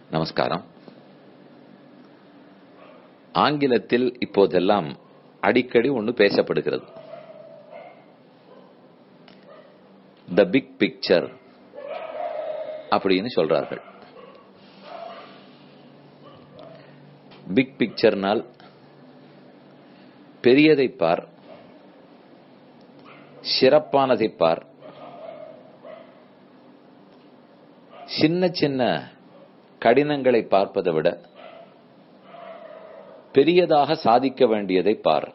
நமஸ்காரம் ஆங்கிலத்தில் இப்போதெல்லாம் அடிக்கடி ஒன்று பேசப்படுகிறது த பிக் பிக்சர் அப்படின்னு சொல்றார்கள் பிக் பிக்சர்னால் பெரியதை பார் சிறப்பானதை பார் சின்ன சின்ன கடினங்களை பார்ப்பதை விட பெரியதாக சாதிக்க வேண்டியதை பார்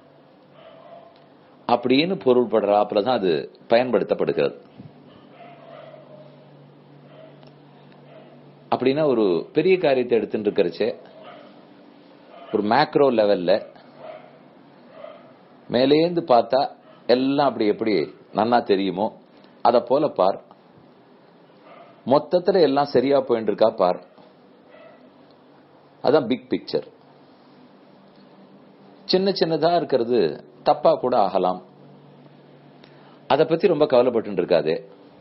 அப்படின்னு பொருள்படுறாப்புல தான் அது பயன்படுத்தப்படுகிறது அப்படின்னா ஒரு பெரிய காரியத்தை எடுத்துட்டு இருக்கிறச்சே ஒரு மேக்ரோ லெவல்ல மேலேந்து பார்த்தா எல்லாம் அப்படி எப்படி நன்னா தெரியுமோ அத போல பார் மொத்தத்துல எல்லாம் சரியா போயிட்டு இருக்கா பார் அதான் பிக் பிக்சர் சின்ன சின்னதா இருக்கிறது தப்பா கூட ஆகலாம் அத பத்தி ரொம்ப கவலைப்பட்டு இருக்காது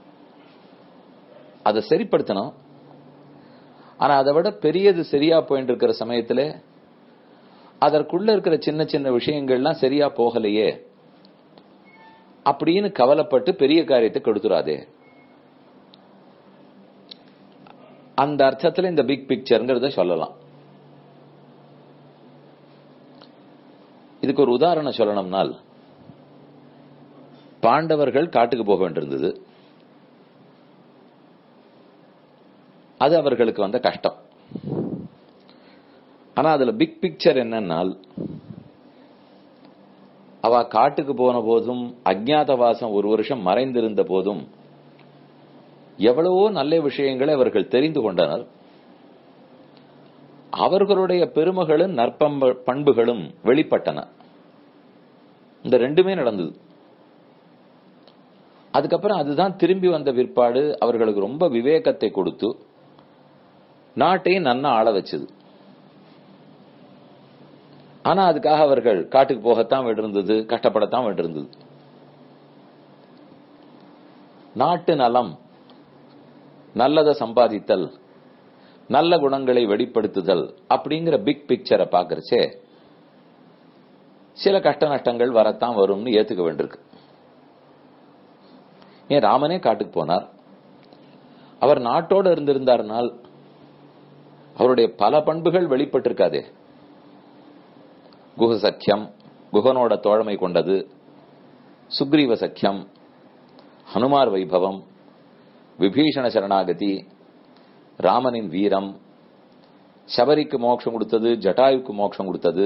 அதை சரிப்படுத்தணும் ஆனா அதை விட பெரியது சரியா போயிட்டு இருக்கிற சமயத்துல அதற்குள்ள இருக்கிற சின்ன சின்ன விஷயங்கள்லாம் சரியா போகலையே அப்படின்னு கவலைப்பட்டு பெரிய காரியத்தை கொடுத்துறாதே அந்த அர்த்தத்துல இந்த பிக் பிக்சர்ங்கிறத சொல்லலாம் இதுக்கு ஒரு உதாரணம் சொல்லணும்னால் பாண்டவர்கள் காட்டுக்கு போக வேண்டியிருந்தது அது அவர்களுக்கு வந்த கஷ்டம் ஆனா அதுல பிக் பிக்சர் என்னன்னால் அவ காட்டுக்கு போன போதும் அஜாதவாசம் ஒரு வருஷம் மறைந்திருந்த போதும் எவ்வளவோ நல்ல விஷயங்களை அவர்கள் தெரிந்து கொண்டனர் அவர்களுடைய பெருமைகளும் நற்பம்ப பண்புகளும் வெளிப்பட்டன இந்த ரெண்டுமே நடந்தது அதுக்கப்புறம் அதுதான் திரும்பி வந்த பிற்பாடு அவர்களுக்கு ரொம்ப விவேகத்தை கொடுத்து நாட்டையும் நன்னா ஆள வச்சது ஆனா அதுக்காக அவர்கள் காட்டுக்கு போகத்தான் விட்டிருந்தது கஷ்டப்படத்தான் விட்டிருந்தது நாட்டு நலம் நல்லதை சம்பாதித்தல் நல்ல குணங்களை வெளிப்படுத்துதல் அப்படிங்கிற பிக் பிக்சரை பாக்குறச்சே சில கஷ்ட நஷ்டங்கள் வரத்தான் வரும்னு ஏத்துக்க வேண்டியிருக்கு ஏன் ராமனே காட்டுக்கு போனார் அவர் நாட்டோடு இருந்திருந்தார்னால் அவருடைய பல பண்புகள் வெளிப்பட்டிருக்காதே குஹ சக்கியம் குஹனோட தோழமை கொண்டது சுக்ரீவ சக்கியம் ஹனுமார் வைபவம் விபீஷண சரணாகதி ராமனின் வீரம் சபரிக்கு மோட்சம் கொடுத்தது ஜட்டாயுக்கு மோட்சம் கொடுத்தது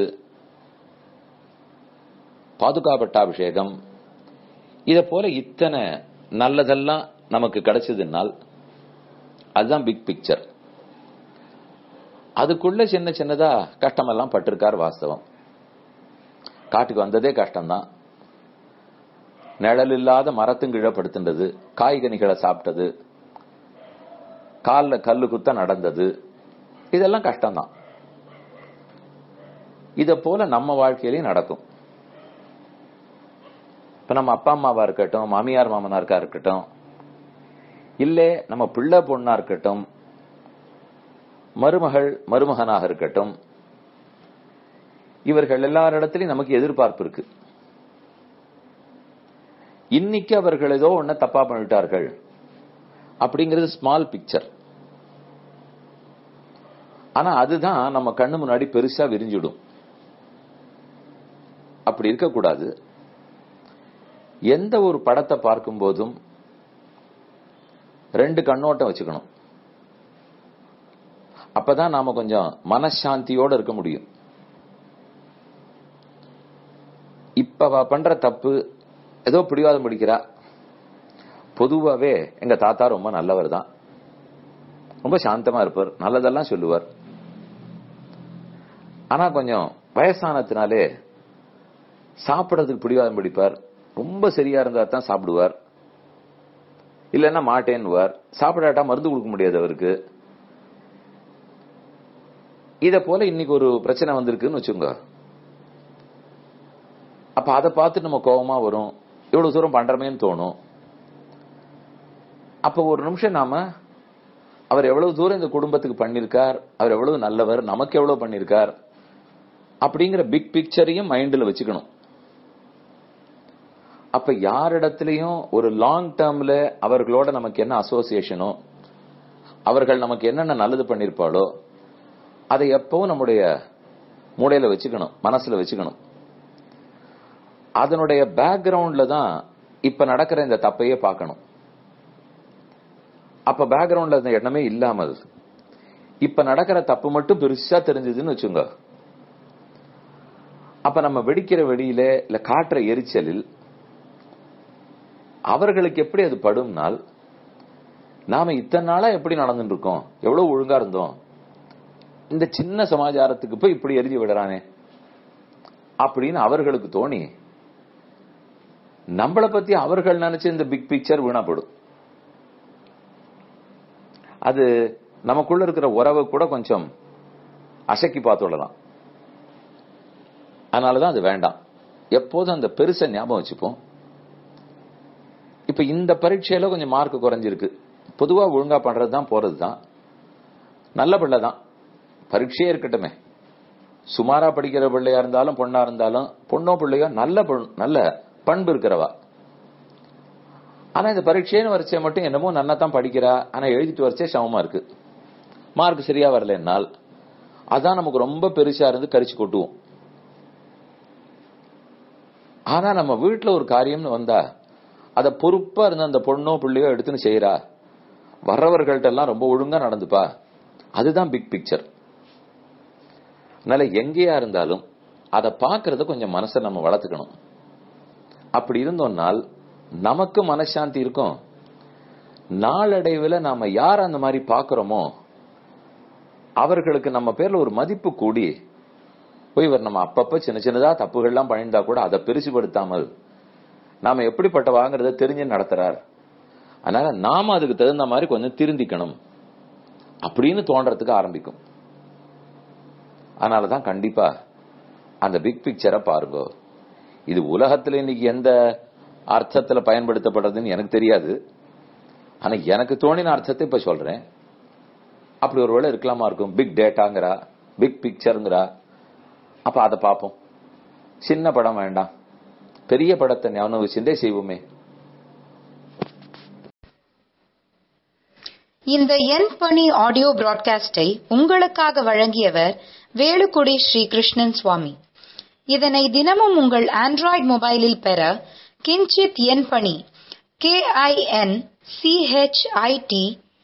பாதுகா பட்டாபிஷேகம் இத போல இத்தனை நல்லதெல்லாம் நமக்கு கிடைச்சதுனால் அதுதான் பிக் பிக்சர் அதுக்குள்ள சின்ன சின்னதா கஷ்டமெல்லாம் பட்டிருக்கார் வாஸ்தவம் காட்டுக்கு வந்ததே கஷ்டம்தான் நிழல் இல்லாத மரத்தும் கிழப்படுத்துன்றது காய்கனிகளை சாப்பிட்டது காலில் கல்லு குத்த நடந்தது இதெல்லாம் கஷ்டம்தான் இத போல நம்ம வாழ்க்கையிலையும் நடக்கும் இப்ப நம்ம அப்பா அம்மாவா இருக்கட்டும் மாமியார் மாமனாருக்கா இருக்கட்டும் இல்ல நம்ம பிள்ளை பொண்ணா இருக்கட்டும் மருமகள் மருமகனாக இருக்கட்டும் இவர்கள் எல்லாரிடத்திலையும் நமக்கு எதிர்பார்ப்பு இருக்கு இன்னைக்கு அவர்கள் ஏதோ ஒன்ன தப்பா பண்ணிட்டார்கள் அப்படிங்கிறது ஸ்மால் பிக்சர் ஆனா அதுதான் நம்ம கண்ணு முன்னாடி பெருசா விரிஞ்சிடும் அப்படி இருக்கக்கூடாது எந்த ஒரு படத்தை பார்க்கும் போதும் ரெண்டு கண்ணோட்டம் வச்சுக்கணும் அப்பதான் நாம கொஞ்சம் மனசாந்தியோட இருக்க முடியும் இப்ப பண்ற தப்பு ஏதோ பிடிவாதம் பிடிக்கிறா பொதுவாவே எங்க தாத்தா ரொம்ப நல்லவர் தான் ரொம்ப சாந்தமா இருப்பார் நல்லதெல்லாம் சொல்லுவார் ஆனா கொஞ்சம் வயசானத்தினாலே சாப்பிடறதுக்கு பிடிவாதம் பிடிப்பார் ரொம்ப சரியா இருந்தா தான் சாப்பிடுவார் இல்லைன்னா மாட்டேன்னுவார் சாப்பிடாட்டா மருந்து கொடுக்க முடியாது அவருக்கு இத போல இன்னைக்கு ஒரு பிரச்சனை வந்திருக்குன்னு வச்சுங்க அப்ப அதை பார்த்து நம்ம கோபமா வரும் இவ்வளவு தூரம் பண்றமேன்னு தோணும் அப்ப ஒரு நிமிஷம் நாம அவர் எவ்வளவு தூரம் இந்த குடும்பத்துக்கு பண்ணிருக்கார் அவர் எவ்வளவு நல்லவர் நமக்கு எவ்வளவு பண்ணிருக்கார் அப்படிங்கிற பிக் பிக்சரையும் மைண்ட்ல வச்சுக்கணும் அப்ப யாரிடத்திலையும் ஒரு லாங் டேர்ம்ல அவர்களோட நமக்கு என்ன அசோசியேஷனோ அவர்கள் நமக்கு என்னென்ன நல்லது பண்ணிருப்பாளோ அதை எப்பவும் நம்முடைய மூளையில வச்சுக்கணும் மனசுல வச்சுக்கணும் அதனுடைய பேக்ரவுண்ட்ல தான் இப்ப நடக்கிற இந்த தப்பையே பார்க்கணும் அப்ப பேக்ரவுண்ட்ல அந்த எண்ணமே இல்லாமல் இப்ப நடக்கிற தப்பு மட்டும் பெருசா தெரிஞ்சதுன்னு வச்சுங்க அப்ப நம்ம வெடிக்கிற வெடியில இல்ல காட்டுற எரிச்சலில் அவர்களுக்கு எப்படி அது படும்னால் நாம இத்தனை நாளா எப்படி நடந்துட்டு இருக்கோம் எவ்வளவு ஒழுங்கா இருந்தோம் இந்த சின்ன சமாச்சாரத்துக்கு போய் இப்படி எரிஞ்சு விடுறானே அப்படின்னு அவர்களுக்கு தோணி நம்மளை பத்தி அவர்கள் நினைச்ச இந்த பிக் பிக்சர் வீணாப்படும் அது நமக்குள்ள இருக்கிற உறவை கூட கொஞ்சம் அசக்கி பார்த்துடலாம் அதனாலதான் அது வேண்டாம் எப்போதும் அந்த பெருசை ஞாபகம் வச்சுப்போம் இப்ப இந்த பரீட்சையில கொஞ்சம் மார்க் குறைஞ்சிருக்கு பொதுவா ஒழுங்கா பண்றதுதான் போறதுதான் நல்ல பிள்ளை தான் பரீட்சையே இருக்கட்டுமே சுமாரா படிக்கிற பிள்ளையா இருந்தாலும் பொண்ணா இருந்தாலும் பொண்ணோ பிள்ளையோ நல்ல நல்ல பண்பு இருக்கிறவா ஆனா இந்த பரீட்சைன்னு வரிச்சை மட்டும் என்னமோ நல்லா தான் படிக்கிறா ஆனா எழுதிட்டு வரிச்சே சமமா இருக்கு மார்க் சரியா வரலன்னால் அதான் நமக்கு ரொம்ப பெருசா இருந்து கரிச்சு கொட்டுவோம் ஆனா நம்ம வீட்டுல ஒரு காரியம்னு வந்தா அத பொறுப்பா இருந்த அந்த பொண்ணோ பிள்ளையோ எடுத்துன்னு செய்யறா வர்றவர்கள்ட்ட எல்லாம் ரொம்ப ஒழுங்கா நடந்துப்பா அதுதான் பிக் பிக்சர் அதனால எங்கேயா இருந்தாலும் அதை பாக்குறத கொஞ்சம் மனசை நம்ம வளர்த்துக்கணும் அப்படி இருந்தோம்னால் நமக்கு மனசாந்தி இருக்கும் நாளடைவில் நாம யார் அந்த மாதிரி பாக்குறோமோ அவர்களுக்கு நம்ம பேர்ல ஒரு மதிப்பு கூடி இவர் நம்ம அப்பப்ப சின்ன சின்னதா தப்புகள்லாம் பண்ணியிருந்தா கூட அதை பெருசுபடுத்தாமல் நாம எப்படிப்பட்ட வாங்குறத தெரிஞ்சு நடத்துறார் அதனால நாம அதுக்கு தகுந்த மாதிரி கொஞ்சம் திருந்திக்கணும் அப்படின்னு தோன்றதுக்கு ஆரம்பிக்கும் அதனாலதான் கண்டிப்பா அந்த பிக் பிக்சரை பாருங்க இது உலகத்துல இன்னைக்கு எந்த அர்த்தத்துல பயன்படுத்தப்படுறதுன்னு எனக்கு தெரியாது ஆனா எனக்கு தோணின அர்த்தத்தை இப்ப சொல்றேன் அப்படி ஒரு வேளை இருக்கலாமா இருக்கும் பிக் டேட்டாங்கிறா பிக் பிக்சருங்கிறா அப்ப அதை பார்ப்போம் சின்ன படம் வேண்டாம் பெரிய படத்தை ஞாபகம் வச்சுட்டே செய்வோமே இந்த என் பணி ஆடியோ பிராட்காஸ்டை உங்களுக்காக வழங்கியவர் வேலுக்குடி ஸ்ரீ கிருஷ்ணன் சுவாமி இதனை தினமும் உங்கள் ஆண்ட்ராய்டு மொபைலில் பெற கிஞ்சித் என் பணி கே ஐ என் சிஹெச்ஐடி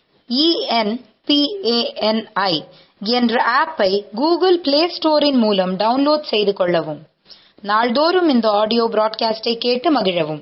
இஎன்பிஏஎன்ஐ என்ற ஆப்பை கூகுள் பிளே ஸ்டோரின் மூலம் டவுன்லோட் செய்து கொள்ளவும் நாள்தோறும் இந்த ஆடியோ பிராட்காஸ்டை கேட்டு மகிழவும்